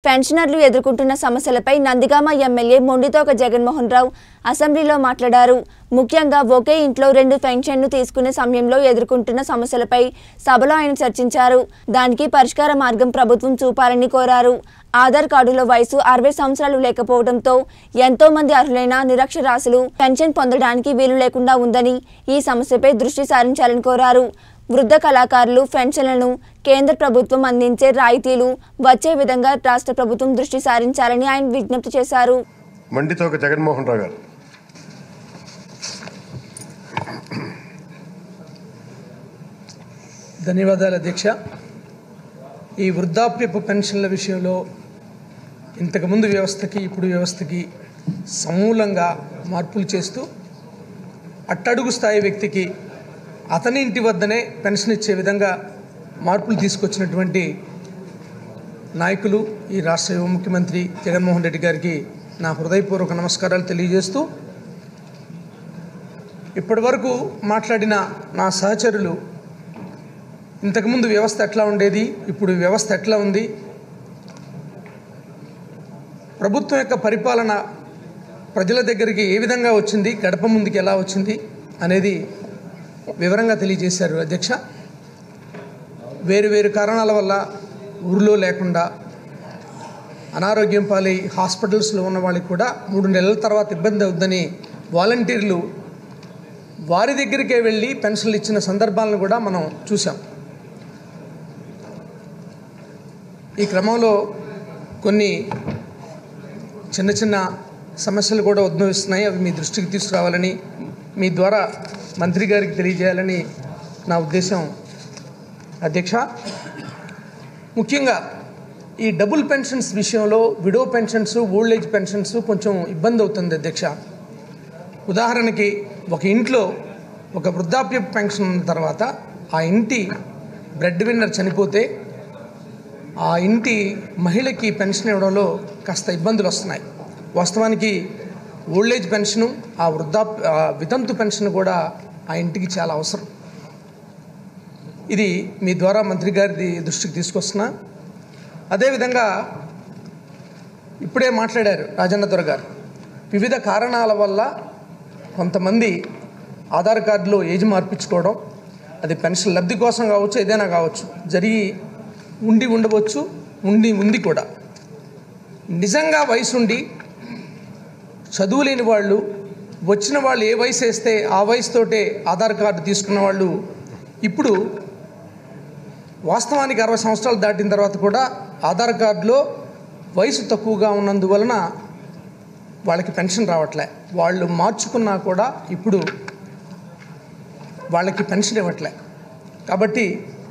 పెన్షనర్లు ఎదుర్కొంటున్న సమస్యలపై నందిగామ ఎమ్మెల్యే మొండితోక జగన్మోహన్ రావు అసెంబ్లీలో మాట్లాడారు ముఖ్యంగా ఒకే ఇంట్లో రెండు పెన్షన్లు తీసుకునే సమయంలో ఎదుర్కొంటున్న సమస్యలపై సభలో ఆయన చర్చించారు దానికి పరిష్కార మార్గం ప్రభుత్వం చూపాలని కోరారు ఆధార్ కార్డులో వయసు అరవై సంవత్సరాలు లేకపోవడంతో ఎంతో మంది అర్హులైన నిరక్షరాస్యులు పెన్షన్ పొందడానికి వీలు లేకుండా ఉందని ఈ సమస్యపై దృష్టి సారించాలని కోరారు వృద్ధ కళాకారులు పెన్షన్లను కేంద్ర ప్రభుత్వం అందించే రాయితీలు వచ్చే విధంగా రాష్ట్ర ప్రభుత్వం దృష్టి సారించాలని ఆయన విజ్ఞప్తి చేశారు మండితోక జగన్మోహన్ రావు గారు ధన్యవాదాలు అధ్యక్ష ఈ వృద్ధాప్యపు పెన్షన్ల విషయంలో ఇంతకుముందు వ్యవస్థకి ఇప్పుడు వ్యవస్థకి సమూలంగా మార్పులు చేస్తూ అట్టడుగు స్థాయి వ్యక్తికి అతని ఇంటి వద్దనే పెన్షన్ ఇచ్చే విధంగా మార్పులు తీసుకొచ్చినటువంటి నాయకులు ఈ రాష్ట్ర యువ ముఖ్యమంత్రి జగన్మోహన్ రెడ్డి గారికి నా హృదయపూర్వక నమస్కారాలు తెలియజేస్తూ ఇప్పటివరకు మాట్లాడిన నా సహచరులు ఇంతకుముందు వ్యవస్థ ఎట్లా ఉండేది ఇప్పుడు వ్యవస్థ ఎట్లా ఉంది ప్రభుత్వం యొక్క పరిపాలన ప్రజల దగ్గరికి ఏ విధంగా వచ్చింది గడప ముందుకు ఎలా వచ్చింది అనేది వివరంగా తెలియజేశారు అధ్యక్ష వేరు వేరు కారణాల వల్ల ఊరిలో లేకుండా అనారోగ్యం పాలై హాస్పిటల్స్లో ఉన్న వాళ్ళకి కూడా మూడు నెలల తర్వాత ఇబ్బంది అవుద్దని వాలంటీర్లు వారి దగ్గరికే వెళ్ళి పెన్షన్లు ఇచ్చిన సందర్భాలను కూడా మనం చూసాం ఈ క్రమంలో కొన్ని చిన్న చిన్న సమస్యలు కూడా ఉద్భవిస్తున్నాయి అవి మీ దృష్టికి తీసుకురావాలని మీ ద్వారా మంత్రి గారికి తెలియజేయాలని నా ఉద్దేశం అధ్యక్ష ముఖ్యంగా ఈ డబుల్ పెన్షన్స్ విషయంలో widow pensions old age pensions కొంచెం ఇబ్బంది అవుతుంది అధ్యక్ష ఉదాహరణకి ఒక ఇంట్లో ఒక వృద్ధాప్య పెన్షన్ ఉన్న తర్వాత ఆ ఇంటి బ్రెడ్ విన్నర్ చనిపోతే ఆ ఇంటి మహిళకి పెన్షన్ ఇవ్వడంలో కాస్త ఇబ్బందులు వస్తున్నాయి వాస్తవానికి ఓల్డ్ ఏజ్ పెన్షను ఆ వృద్ధాప్య ఆ వితంతు పెన్షన్ కూడా ఆ ఇంటికి చాలా అవసరం ఇది మీ ద్వారా మంత్రి గారి దృష్టికి తీసుకొస్తున్నా అదేవిధంగా ఇప్పుడే మాట్లాడారు రాజన్న దొర గారు వివిధ కారణాల వల్ల కొంతమంది ఆధార్ కార్డులో ఏజ్ మార్పించుకోవడం అది పెన్షన్ లబ్ధి కోసం కావచ్చు ఏదైనా కావచ్చు జరిగి ఉండి ఉండవచ్చు ఉండి ఉంది కూడా నిజంగా వయసు ఉండి చదువు లేని వాళ్ళు వచ్చిన వాళ్ళు ఏ వయసు వేస్తే ఆ వయసుతోటే ఆధార్ కార్డు తీసుకున్న వాళ్ళు ఇప్పుడు వాస్తవానికి అరవై సంవత్సరాలు దాటిన తర్వాత కూడా ఆధార్ కార్డులో వయసు తక్కువగా ఉన్నందువలన వాళ్ళకి పెన్షన్ రావట్లే వాళ్ళు మార్చుకున్నా కూడా ఇప్పుడు వాళ్ళకి పెన్షన్ ఇవ్వట్లే కాబట్టి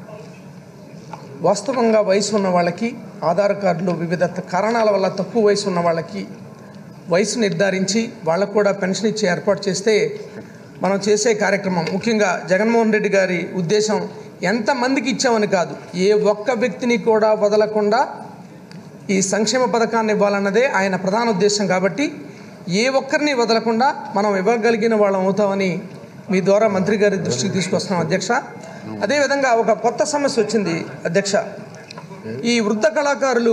వాస్తవంగా వయసు ఉన్న వాళ్ళకి ఆధార్ కార్డులో వివిధ కారణాల వల్ల తక్కువ వయసు ఉన్న వాళ్ళకి వయసు నిర్ధారించి వాళ్ళకు కూడా పెన్షన్ ఇచ్చే ఏర్పాటు చేస్తే మనం చేసే కార్యక్రమం ముఖ్యంగా జగన్మోహన్ రెడ్డి గారి ఉద్దేశం ఎంతమందికి ఇచ్చామని కాదు ఏ ఒక్క వ్యక్తిని కూడా వదలకుండా ఈ సంక్షేమ పథకాన్ని ఇవ్వాలన్నదే ఆయన ప్రధాన ఉద్దేశం కాబట్టి ఏ ఒక్కరిని వదలకుండా మనం ఇవ్వగలిగిన వాళ్ళం అవుతామని మీ ద్వారా మంత్రి గారి దృష్టికి తీసుకొస్తున్నాం అధ్యక్ష అదేవిధంగా ఒక కొత్త సమస్య వచ్చింది అధ్యక్ష ఈ వృద్ధ కళాకారులు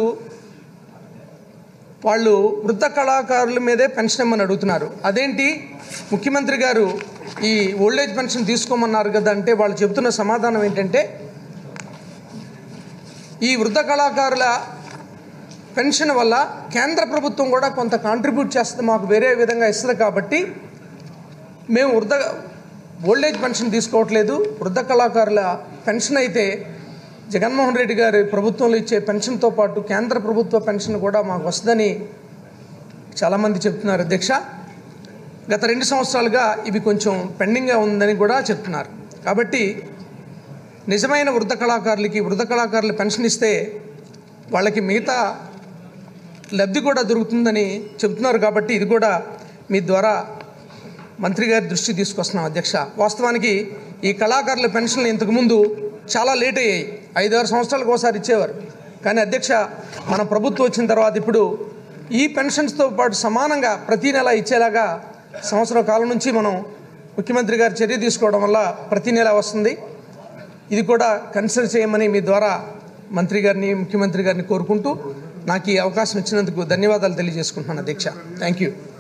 వాళ్ళు వృద్ధ కళాకారుల మీదే పెన్షన్ ఇమ్మని అడుగుతున్నారు అదేంటి ముఖ్యమంత్రి గారు ఈ ఓల్డ్ ఏజ్ పెన్షన్ తీసుకోమన్నారు కదా అంటే వాళ్ళు చెబుతున్న సమాధానం ఏంటంటే ఈ వృద్ధ కళాకారుల పెన్షన్ వల్ల కేంద్ర ప్రభుత్వం కూడా కొంత కాంట్రిబ్యూట్ చేస్తుంది మాకు వేరే విధంగా ఇస్తుంది కాబట్టి మేము వృద్ధ ఓల్డ్ ఏజ్ పెన్షన్ తీసుకోవట్లేదు వృద్ధ కళాకారుల పెన్షన్ అయితే జగన్మోహన్ రెడ్డి గారి ప్రభుత్వంలో ఇచ్చే పెన్షన్తో పాటు కేంద్ర ప్రభుత్వ పెన్షన్ కూడా మాకు వస్తుందని చాలామంది చెప్తున్నారు అధ్యక్ష గత రెండు సంవత్సరాలుగా ఇవి కొంచెం పెండింగ్గా ఉందని కూడా చెప్తున్నారు కాబట్టి నిజమైన వృద్ధ కళాకారులకి వృద్ధ కళాకారులు పెన్షన్ ఇస్తే వాళ్ళకి మిగతా లబ్ధి కూడా దొరుకుతుందని చెబుతున్నారు కాబట్టి ఇది కూడా మీ ద్వారా మంత్రి గారి దృష్టి తీసుకొస్తున్నాం అధ్యక్ష వాస్తవానికి ఈ కళాకారుల పెన్షన్లు ఇంతకుముందు చాలా లేట్ అయ్యాయి ఐదారు సంవత్సరాలకు ఒకసారి ఇచ్చేవారు కానీ అధ్యక్ష మన ప్రభుత్వం వచ్చిన తర్వాత ఇప్పుడు ఈ పెన్షన్స్తో పాటు సమానంగా ప్రతీ నెల ఇచ్చేలాగా సంవత్సరం కాలం నుంచి మనం ముఖ్యమంత్రి గారు చర్య తీసుకోవడం వల్ల ప్రతి నెల వస్తుంది ఇది కూడా కన్సిడర్ చేయమని మీ ద్వారా మంత్రి గారిని ముఖ్యమంత్రి గారిని కోరుకుంటూ నాకు ఈ అవకాశం ఇచ్చినందుకు ధన్యవాదాలు తెలియజేసుకుంటున్నాను అధ్యక్ష థ్యాంక్ యూ